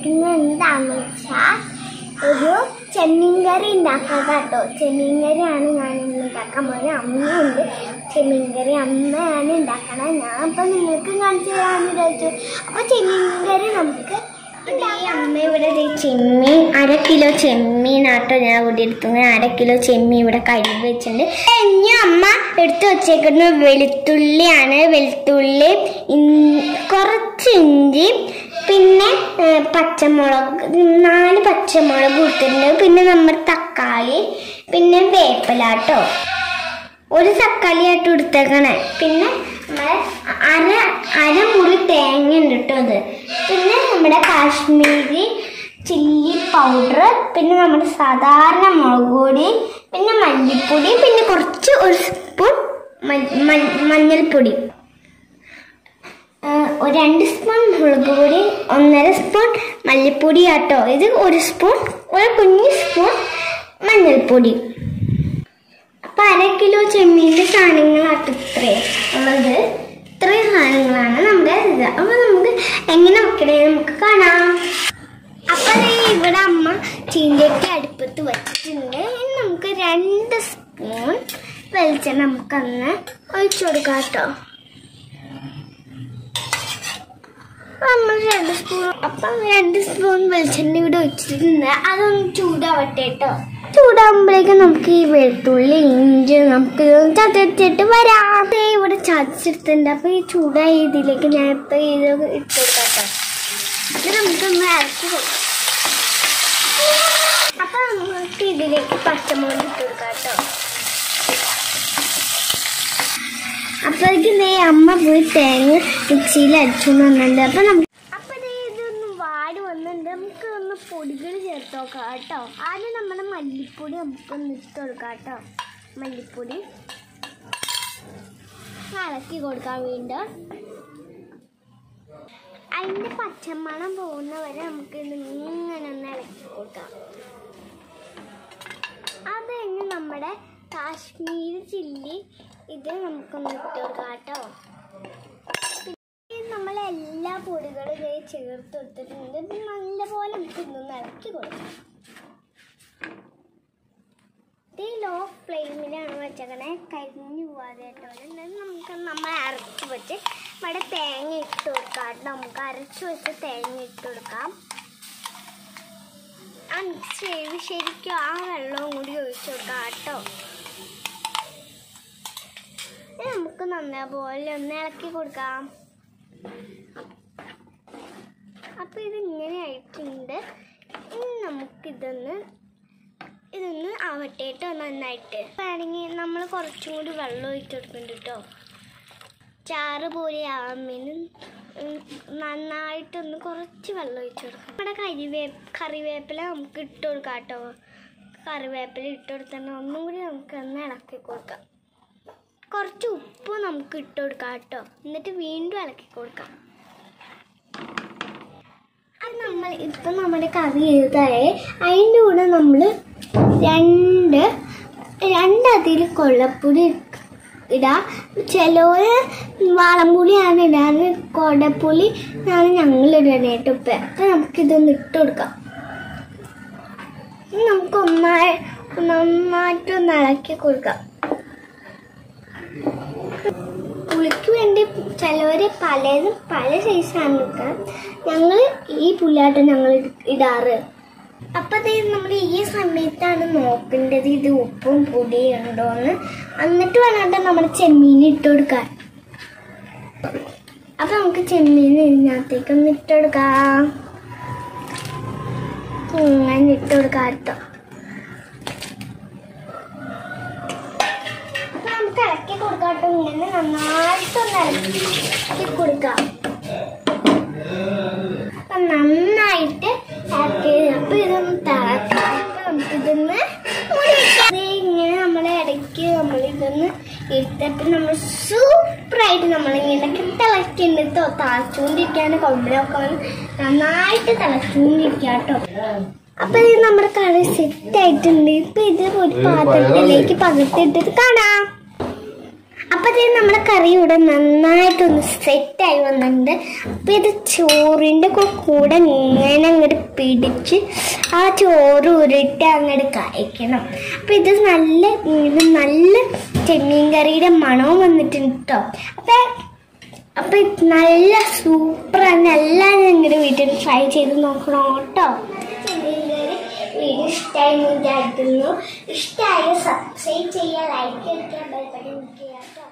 വിചാരിക്കുന്നത് എന്താണെന്ന് വെച്ചാൽ ഒരു ചെമ്മീൻ കറി ഉണ്ടാക്കാം കേട്ടോ ചെമ്മീൻ കറിയാണ് ഞാൻ ഇന്ന് ഉണ്ടാക്കാൻ പോകുന്നത് അമ്മയുണ്ട് ചെമ്മീൻ കറി അമ്മയാണ് ഉണ്ടാക്കണത് ഞാൻ ഇപ്പം നിങ്ങൾക്ക് കാണിച്ചു തരാമെന്ന് വിചാരിച്ചു അപ്പോൾ ചെമ്മീൻ കറി നമുക്ക് ഈ അമ്മ ഇവിടെ ദേ ചെമ്മീൻ അര കിലോ ചെമ്മീനാട്ടോ ഞാൻ ഇവിടെ എടുക്കുന്നത് അര കിലോ ചെമ്മീൻ ഇവിടെ കഴുകി വെച്ചിട്ടുണ്ട് ഇനി അമ്മ എടുത്തു വെച്ചേക്കുന്ന വെളുത്തുള്ളിയാണ് വെളുത്തുള്ളി ഇൻ- കുറച്ച് ഇഞ്ചി പിന്നെ ഏ, പച്ചമുളക് നാല് പച്ചമുളക് കൊടുത്തിട്ടുണ്ട് പിന്നെ നമ്മുടെ തക്കാളി പിന്നെ വേപ്പിലാട്ടോ ഒരു തക്കാളി ആയിട്ട് എടുത്തേക്കണേ പിന്നെ നമ്മുടെ അര അരമുറി തേങ്ങ ഉണ്ട് കേട്ടോ അത് പിന്നെ നമ്മുടെ കാശ്മീരി ചില്ലി പൗഡർ പിന്നെ നമ്മുടെ സാധാരണ മുളക് പൊടി പിന്നെ മല്ലിപ്പൊടി പിന്നെ കുറച്ച് ഒരു സ്പൂൺ മ- മ- മഞ്ഞൾപ്പൊടി ആഹ് ഒരു രണ്ട് സ്പൂൺ മുളക് പൊടി ഒന്നര സ്പൂൺ മല്ലിപ്പൊടി ആട്ടോ ഇത് ഒരു സ്പൂൺ ഒരു കുഞ്ഞു സ്പൂൺ മഞ്ഞൾപ്പൊടി അപ്പൊ അര കിലോ ചെമ്മീൻ്റെ സാധനങ്ങളാട്ടോ ഇത്രേ ഉള്ളത് ഇത്രയും സാധനങ്ങളാണ് നമ്മുടെ ഇത് അപ്പൊ നമുക്ക് എങ്ങനെ വെക്കണേ നമുക്ക് കാണാം അപ്പൊ ദേ ഇവിടെ അമ്മ ചീഞ്ചട്ടി അടുപ്പത്ത് വെച്ചിട്ടുണ്ട് ഇനി നമുക്ക് രണ്ട് സ്പൂൺ വെളിച്ചെണ്ണ നമുക്കന്ന് ഒഴിച്ചു കൊടുക്കാം കേട്ടോ നമ്മൾ രണ്ട് സ്പൂൺ അപ്പം രണ്ട് സ്പൂൺ വെളിച്ചെണ്ണ ഇവിടെ വെച്ചിട്ടുണ്ട് അതൊന്ന് ചൂടാവട്ടെ കേട്ടോ ചൂടാകുമ്പോഴേക്കും നമുക്ക് ഈ വെളുത്തുള്ളി ഇഞ്ചി നമുക്ക് ഇതൊന്ന് ചതച്ചിട്ട് വരാം ദേ ഇവിടെ ചതച്ചെടുത്തിട്ടുണ്ട് അപ്പൊ ഈ ചൂടായ ഇതിലേക്ക് ഞാൻ ഇപ്പൊ ഇത് ഇട്ട് കൊടുക്കാം കേട്ടോ ഇത് നമുക്കൊന്ന് ഇറക്കി കൊടുക്കാം അപ്പൊ നമുക്ക് ഇതിലേക്ക് പച്ചമുളക് ഇട്ട് കൊടുക്കാം കേട്ടോ അപ്പോഴേക്കും ദേ അമ്മ പോയി തേങ്ങ മിക്സിയിൽ അടിച്ചുകൊണ്ട് വന്നിട്ടുണ്ട് അപ്പൊ നമുക്ക് അപ്പൊ ദേ ഇതൊന്ന് വാടി വന്നിട്ടുണ്ട് നമുക്ക് ഒന്ന് പൊടികൾ ചേർത്ത് നോക്കാം കേട്ടോ ആദ്യം നമ്മുടെ മല്ലിപ്പൊടി നമുക്കൊന്ന് ഇട്ട് കൊടുക്കാം കേട്ടോ മല്ലിപ്പൊടി ഇളക്കി കൊടുക്കാം വീണ്ടും അതിന്റെ പച്ചമണം പോകുന്നവരെ നമുക്ക് ഇത് ഇങ്ങനെ ഒന്ന് ഇളക്കി കൊടുക്കാം അത് കഴിഞ്ഞ് നമ്മുടെ കാശ്മീരി ചില്ലി ഇത് നമുക്കൊന്ന് ഇട്ട് കൊടുക്കാം കേട്ടോ പിന്നെ നമ്മൾ എല്ലാ പൊടികളും ഇതേ ചേർത്ത് കൊടുത്തിട്ടുണ്ട് ഇത് നല്ലപോലെ നമുക്ക് ഇതൊന്ന് ഇളക്കി കൊടുക്കാം ഇത് ലോ ഫ്ലെയിമിലാണ് വെച്ചേക്കണേ കരിഞ്ഞു പോവാതെ കേട്ടോ എന്നിട്ട് നമുക്ക് നമ്മൾ അരച്ച് വെച്ച് ഇവിടെ തേങ്ങ ഇട്ട് കൊടുക്കാം കേട്ടോ നമുക്ക് അരച്ച് വെച്ച് തേങ്ങ ഇട്ട് കൊടുക്കാം ആ മിക്സ് ചെയ്ത് ശരിക്കും ആ വെള്ളവും കൂടി ഒഴിച്ചു കൊടുക്കാം കേട്ടോ ഇനി നമുക്ക് നന്നപോലെ ഒന്ന് ഇളക്കി കൊടുക്കാം അപ്പൊ ഇത് ഇങ്ങനെ ആയിട്ടുണ്ട് ഇനി നമുക്കിതൊന്ന് ഇതൊന്ന് ആവട്ടെ കേട്ടോ നന്നായിട്ട് വേണമെങ്കിൽ നമ്മൾ കുറച്ചും കൂടി വെള്ളം ഒഴിച്ചു കൊടുക്കുന്നുണ്ട് കേട്ടോ ചാറ് പോലെ ആവുമ്പേനും നന്നായിട്ടൊന്ന് കുറച്ച് വെള്ളം ഒഴിച്ചു കൊടുക്കാം നമ്മുടെ കരിവേ കറിവേപ്പില നമുക്ക് ഇട്ട് കൊടുക്കാം കേട്ടോ കറിവേപ്പില ഇട്ട് കൊടുത്തിട്ട് ഒന്നും കൂടി നമുക്ക് ഒന്ന് ഇളക്കി കൊടുക്കാം കുറച്ച് ഉപ്പ് നമുക്ക് ഇട്ട് കൊടുക്കാം കേട്ടോ എന്നിട്ട് വീണ്ടും ഇളക്കി കൊടുക്കാം അത് നമ്മൾ ഇപ്പം നമ്മുടെ കറി എഴുതായേ അതിൻ്റെ കൂടെ നമ്മൾ രണ്ട് രണ്ടതിൽ കൊള്ളപ്പൊടി ഇടാം ചിലവര് വാളംപുളിയാണ് ഇടാറ് കൊടപ്പുളി ആണ് ഞങ്ങൾ ഇടാനായിട്ട് ഉപ്പ് അപ്പം നമുക്കിതൊന്ന് ഇട്ട് കൊടുക്കാം ഇനി നമുക്ക് ഒന്നായി നന്നായിട്ടൊന്ന് ഇളക്കി കൊടുക്കാം പുളിക്ക് വേണ്ടി ചിലവര് പലതും പല സൈസാണ് എടുക്കുക ഞങ്ങൾ ഈ പുല്ലാട്ടം ഞങ്ങൾ ഇടാറ് അപ്പൊ ദേ നമ്മൾ ഈ സമയത്താണ് നോക്കേണ്ടത് ഇത് ഉപ്പും പൊടിയും ഉണ്ടോന്ന് എന്നിട്ട് വേണം നമ്മുടെ ചെമ്മീൻ ഇട്ട് കൊടുക്കാൻ അപ്പൊ നമുക്ക് ചെമ്മീൻ ഇതിനകത്തേക്ക് ഒന്ന് ഇട്ട് കൊടുക്കാം ഇങ്ങനെ ഇട്ട് കൊടുക്കാം കേട്ടോ അപ്പൊ നമുക്ക് ഇളക്കി കൊടുക്കാം കേട്ടോ ഇങ്ങനെ നന്നായിട്ടൊന്ന് ഇളക്കി കൊടുക്കാം അപ്പൊ നന്നായിട്ട് ഇളക്കി അപ്പൊ ഇതൊന്ന് തിളക്കാം അപ്പൊ നമുക്കിതൊന്ന് മൂടി വെക്കാം. ദേ ഇങ്ങനെ നമ്മളെ ഇടയ്ക്ക് നമ്മൾ ഇതൊന്ന് ഇട്ടപ്പോ നമ്മൾ സൂപ്പറായിട്ട് നമ്മളിങ്ങനെ തിളക്കുന്നുണ്ട് കേട്ടോ തിളച്ചുകൊണ്ടിരിക്കാണ് കൊമ്പലൊക്കെ വന്ന് നന്നായിട്ട് തിളച്ചുകൊണ്ടിരിക്കുക കേട്ടോ അപ്പൊ ഇത് നമ്മുടെ കറി സെറ്റ് ആയിട്ടുണ്ട് ഇപ്പൊ ഇത് ഒരു പാത്രത്തിലേക്ക് പകർത്തിട്ടിട്ട് കാണാം അപ്പോഴത്തേക്കും നമ്മുടെ കറി ഇവിടെ നന്നായിട്ടൊന്ന് സെറ്റായി വന്നിട്ടുണ്ട് അപ്പോൾ ഇത് ചോറിൻ്റെ കൂടെ ഇങ്ങനെ അങ്ങോട്ട് പിടിച്ച് ആ ചോറ് ഉരുട്ടി അങ്ങോട്ട് കഴിക്കണം അപ്പോൾ ഇത് നല്ല ഇത് നല്ല ചെമ്മീൻ കറിയുടെ മണവും വന്നിട്ടുണ്ട് കേട്ടോ അപ്പോൾ അപ്പോൾ ഇത് നല്ല സൂപ്പറാണ് എല്ലാവരും നിങ്ങളുടെ വീട്ടിൽ ട്രൈ ചെയ്ത് നോക്കണം കേട്ടോ ചെമ്മീൻ കറി വീഡിയോ ഇഷ്ടമായി വിചാരിക്കുന്നു ഇഷ്ടമായ സബ്സ്ക്രൈബ് ചെയ്യുക ലൈക്ക് ചെയ്യുക ബെൽ ബട്ടൺ ചെയ്യുക കേട്ടോ